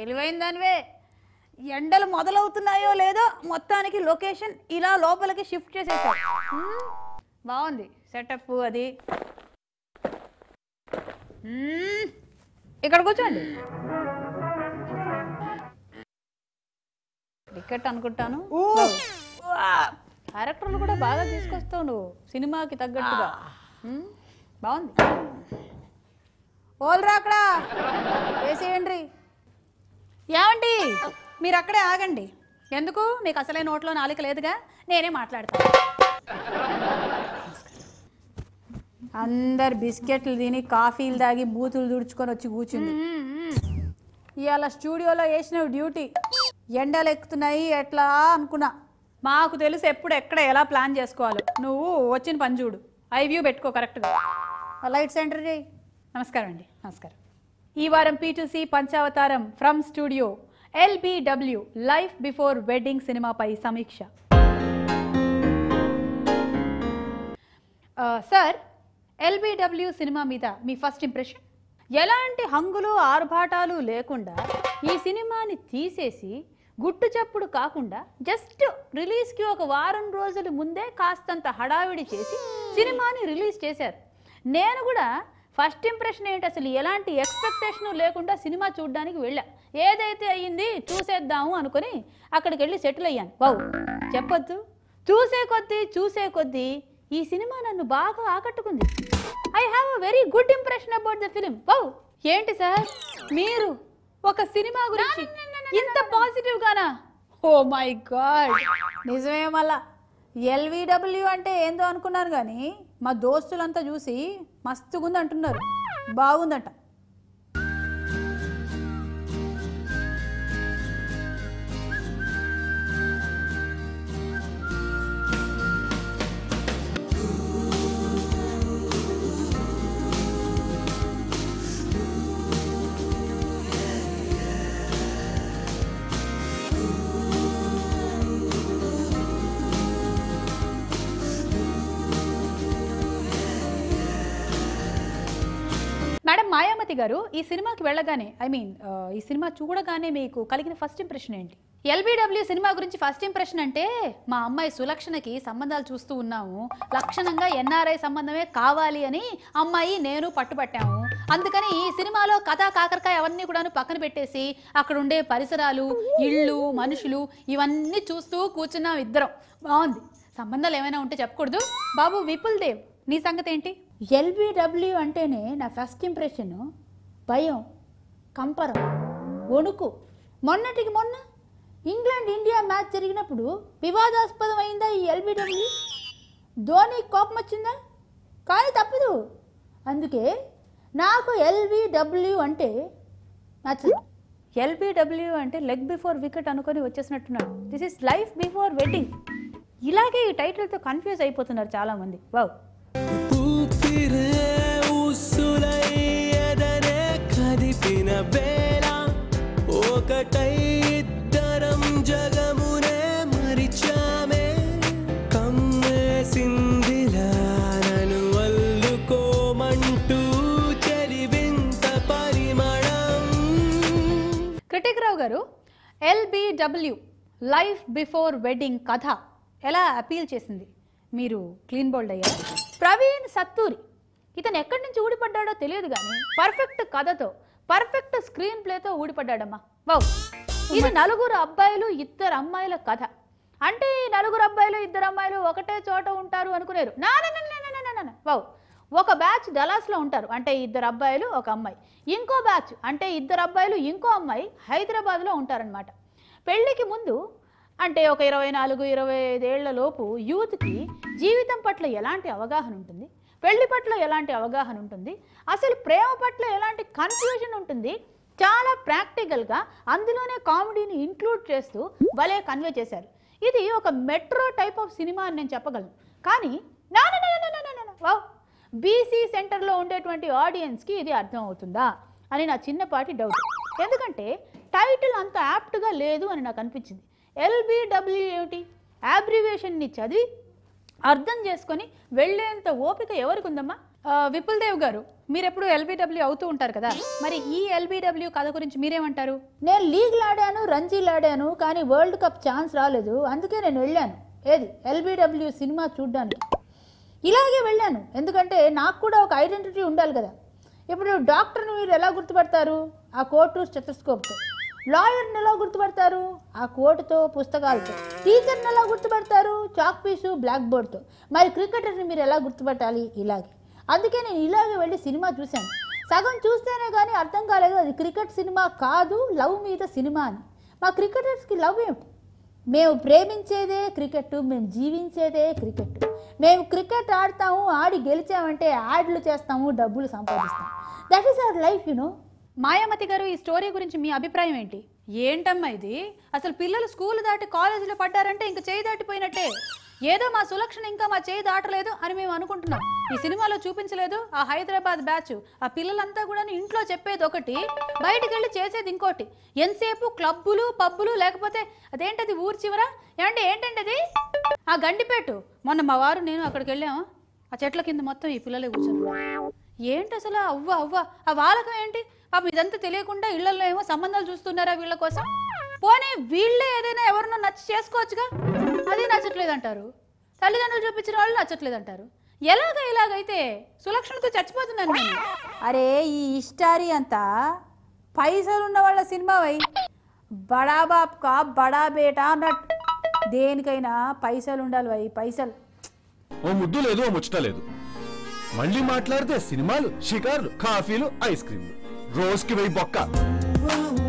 తెలివైన దానివే ఎండలు మొదలవుతున్నాయో లేదో మొత్తానికి లొకేషన్ ఇలా లోపలికి షిఫ్ట్ చేసేసారు మ్మ్. బాగుంది సెటప్ అది మ్మ్. ఇక్కడ కూర్చోండి టికెట్ అనుకుంటాను క్యారెక్టర్లు కూడా బాగా తీసుకొస్తావు నువ్వు సినిమాకి తగ్గట్టుగా మ్మ్. బాగుంది ఓల్రా అక్కడ వేసేయండి ఏమండి మీరు అక్కడే ఆగండి ఎందుకు మీకు అసలే నోట్లో నాలుక లేదుగా నేనే మాట్లాడతాను అందరు బిస్కెట్లు తిని కాఫీలు తాగి బూతులు దుడుచుకొని వచ్చి కూర్చుంది ఇవాళ స్టూడియోలో వేసిన డ్యూటీ ఎండలు ఎక్కుతున్నాయి ఎట్లా అనుకున్నా మాకు తెలుసు ఎప్పుడు ఎక్కడ ఎలా ప్లాన్ చేసుకోవాలో నువ్వు వచ్చిన పని చూడు ఐ వ్యూ పెట్టుకో కరెక్ట్గా లైట్ సెంటర్ చేయి నమస్కారం అండి నమస్కారం ఈ వారం పీటూసీ పంచావతారం from studio LBW life before wedding సినిమాపై సమీక్ష ఆ, సార్ ఎల్బిడబ్ల్యూ సినిమా మీద మీ ఫస్ట్ ఇంప్రెషన్ ఎలాంటి హంగులు ఆర్భాటాలు లేకుండా ఈ సినిమాని తీసేసి గుట్టు చప్పుడు కాకుండా జస్ట్ రిలీజ్కి ఒక వారం రోజుల ముందే కాస్తంత హడావిడి చేసి సినిమాని రిలీజ్ చేశారు నేను కూడా ఫస్ట్ ఇంప్రెషన్ ఏంటి అసలు ఎలాంటి ఎక్స్పెక్టేషన్ లేకుండా సినిమా చూడడానికి వెళ్ళా ఏదైతే అయ్యింది చూసేద్దాము అనుకుని అక్కడికి వెళ్ళి సెటిల్ అయ్యాను బావు చెప్పొద్దు చూసే కొద్దీ చూసే కొద్దీ ఈ సినిమా నన్ను బాగా ఆకట్టుకుంది I have a very good impression about the film wow ఏంటి సార్ మీరు ఒక సినిమా గురించి ఇంత పాజిటివ్ గానా ఓ మై గాడ్ నిజమే మళ్ళా ఎల్విడబ్ల్యూ అంటే ఏందో అనుకున్నాను కానీ మా దోస్తులంతా చూసి మస్తుగుంది అంటున్నారు బాగుందంట మేడం మాయామతి గారు ఈ సినిమాకి వెళ్ళగానే ఐ మీన్ ఈ సినిమా చూడగానే మీకు కలిగిన ఫస్ట్ ఇంప్రెషన్ ఏంటి ఎల్బిడబ్ల్యూ సినిమా గురించి ఫస్ట్ ఇంప్రెషన్ అంటే మా అమ్మాయి సులక్షణకి సంబంధాలు చూస్తూ ఉన్నాము లక్షణంగా ఎన్ఆర్ఐ సంబంధమే కావాలి అని అమ్మాయి నేను పట్టుపట్టాము అందుకని ఈ సినిమాలో కథ కాకరకాయ అవన్నీ కూడాను పక్కన పెట్టేసి అక్కడ ఉండే పరిసరాలు ఇళ్ళు మనుషులు ఇవన్నీ చూస్తూ కూర్చున్నాం ఇద్దరం బాగుంది సంబంధాలు ఏమైనా ఉంటే చెప్పకూడదు బాబు విపుల్ దేవ్ నీ సంగతి ఏంటి ఎల్బిడబ్ల్యూ అంటేనే నా ఫస్ట్ ఇంప్రెషన్ భయం కంపరం వణుకు మొన్నటికి మొన్న ఇంగ్లాండ్ ఇండియా మ్యాచ్ జరిగినప్పుడు వివాదాస్పదం అయిందా ఈ ఎల్బిడబ్ల్యూ ధోని కోపం వచ్చిందా కానీ తప్పదు అందుకే నాకు ఎల్బిడబ్ల్యూ అంటే నచ్చదు ఎల్బిడబ్ల్యూ అంటే లెగ్ బిఫోర్ వికెట్ అనుకొని వచ్చేసినట్టున్నాడు this is life before wedding ఇలాగే ఈ టైటిల్తో కన్ఫ్యూజ్ అయిపోతున్నారు చాలామంది వావ్ ఊపిరే ఊసులయ్యదనే కదిపిన వేళ ఒకటై ఇద్దరం జగమునే మరిచామే కమ్మేసిందిలా నన్ను అల్లుకోమంటూ చెలివింత పరిమళం క్రిటిక్ రావు గారు ఎల్బిడబ్ల్యూ లైఫ్ బిఫోర్ వెడ్డింగ్ కథ ఎలా అపీల్ చేసింది మీరు క్లీన్ బోల్డ్ అయ్యారా ప్రవీణ్ సత్తూరి ఇతను ఎక్కడి నుంచి ఊడిపడ్డాడో తెలియదు కానీ పర్ఫెక్ట్ కథతో పర్ఫెక్ట్ స్క్రీన్ ప్లేతో ఊడిపడ్డాడమ్మా వావ్ ఇది నలుగురు అబ్బాయిలు ఇద్దరు అమ్మాయిల కథ అంటే ఈ నలుగురు అబ్బాయిలు ఇద్దరు అమ్మాయిలు ఒకటే చోట ఉంటారు అనుకునేరు నా నా, నా, నా, నా, నా, నా, నా. వావ్ ఒక బ్యాచ్ డలాస్లో ఉంటారు అంటే ఇద్దరు అబ్బాయిలు ఒక అమ్మాయి ఇంకో బ్యాచ్ అంటే ఇద్దరు అబ్బాయిలు ఇంకో అమ్మాయి హైదరాబాద్లో ఉంటారనమాట పెళ్ళికి ముందు అంటే ఒక ఇరవై నాలుగు ఇరవై ఐదేళ్ల లోపు యూత్కి జీవితం పట్ల ఎలాంటి అవగాహన ఉంటుంది పెళ్లి పట్ల ఎలాంటి అవగాహన ఉంటుంది అసలు ప్రేమ పట్ల ఎలాంటి కన్ఫ్యూజన్ ఉంటుంది చాలా ప్రాక్టికల్గా అందులోనే కామెడీని ఇంక్లూడ్ చేస్తూ భలే కన్వే చేశారు ఇది ఒక మెట్రో టైప్ ఆఫ్ సినిమా అని నేను చెప్పగలను కానీ నా నా నా నా నా నా నా నా వావ్ బీసీ సెంటర్లో ఉండేటువంటి ఆడియన్స్కి ఇది అర్థం అవుతుందా అని నా చిన్నపాటి డౌట్ ఎందుకంటే టైటిల్ అంత యాప్ట్గా లేదు అని నాకు అనిపించింది ఎల్బిడబ్ల్యూ ఏమిటి అబ్రివేషన్ని చదివి అర్థం చేసుకొని వెళ్ళేంత ఓపిక ఎవరికి ఉందమ్మా ఆ, విపుల్ దేవ్ గారు మీరు ఎప్పుడు ఎల్బిడబ్ల్యూ అవుతూ ఉంటారు కదా మరి ఈ ఎల్బిడబ్ల్యూ కథ గురించి మీరేమంటారు నేను లీగ్లు ఆడాను రంజీలు ఆడాను కానీ వరల్డ్ కప్ ఛాన్స్ రాలేదు అందుకే నేను వెళ్ళాను ఏది ఎల్బిడబ్ల్యూ సినిమా చూడ్డానికి ఇలాగే వెళ్ళాను ఎందుకంటే నాకు కూడా ఒక ఐడెంటిటీ ఉండాలి కదా ఇప్పుడు డాక్టర్ని మీరు ఎలా గుర్తుపడతారు ఆ కోటు స్టెటస్కోప్తో లాయర్ని ఎలా గుర్తుపడతారు ఆ కోటుతో పుస్తకాలతో టీచర్ని ఎలా గుర్తుపడతారు చాక్ పీసు బ్లాక్ బోర్డ్తో మరి క్రికెటర్ని మీరు ఎలా గుర్తుపట్టాలి ఇలాగే అందుకే నేను ఇలాగే వెళ్ళి సినిమా చూశాను సగం చూస్తేనే కానీ అర్థం కాలేదు అది క్రికెట్ సినిమా కాదు లవ్ మీద సినిమా అని మా క్రికెటర్స్కి లవ్ ఏమిటి మేము ప్రేమించేదే క్రికెట్ మేము జీవించేదే క్రికెట్ మేము క్రికెట్ ఆడతాము ఆడి గెలిచామంటే యాడ్లు చేస్తాము డబ్బులు సంపాదిస్తాం that is our life you know Mayamati garu ఈ స్టోరీ గురించి మీ అభిప్రాయం ఏంటి ఏంటమ్మా ఇది అసలు పిల్లలు స్కూల్ దాటి కాలేజీలో పడ్డారంటే ఇంకా చేయి దాటిపోయినట్టే ఏదో మా సులక్షణ ఇంకా మా చేయి దాటలేదు అని మేము అనుకుంటున్నాం ఈ సినిమాలో చూపించలేదు ఆ హైదరాబాద్ బ్యాచ్ ఆ పిల్లలంతా కూడా ఇంట్లో చెప్పేది ఒకటి బయటికి వెళ్ళి చేసేది ఇంకోటి ఎంతసేపు క్లబ్బులు పబ్బులు లేకపోతే అదేంటది ఊరు చివర ఏమంటే ఏంటండి అది ఆ గండిపేటు మొన్న మా వారు నేను అక్కడికి వెళ్ళాము ఆ చెట్ల కింద మొత్తం ఈ పిల్లలే కూర్చొని ఏంటి అసలు అవ్వ అవ్వ ఆ వాలకం ఏంటి పాపం ఇదంతా తెలియకుండా ఇళ్లలో ఏమో సంబంధాలు చూస్తున్నారా వీళ్ళ కోసం పోనీ వీళ్ళే ఏదైనా ఎవరినో నచ్చి చేసుకోవచ్చుగా అది నచ్చట్లేదు అంటారు తల్లిదండ్రులు చూపించిన వాళ్ళు నచ్చట్లేదు అంటారు ఎలాగ ఇలాగైతే సులక్షణతో చచ్చిపోతున్నాను నేను అరే ఈ ఇష్టారీ అంతా పైసలు ఉన్న వాళ్ళ సినిమా వై బడా బాప్ కా బడా బేటా అన్నట్టు దేనికైనా పైసలు ఉండాలి వై పైసలు ఓ ముద్దు లేదు ఓ ముచ్చట లేదు మళ్ళీ మాట్లాడితే సినిమాలు షికార్లు కాఫీలు ఐస్ క్రీమ్లు రోజుకి వెయ్యి బొక్క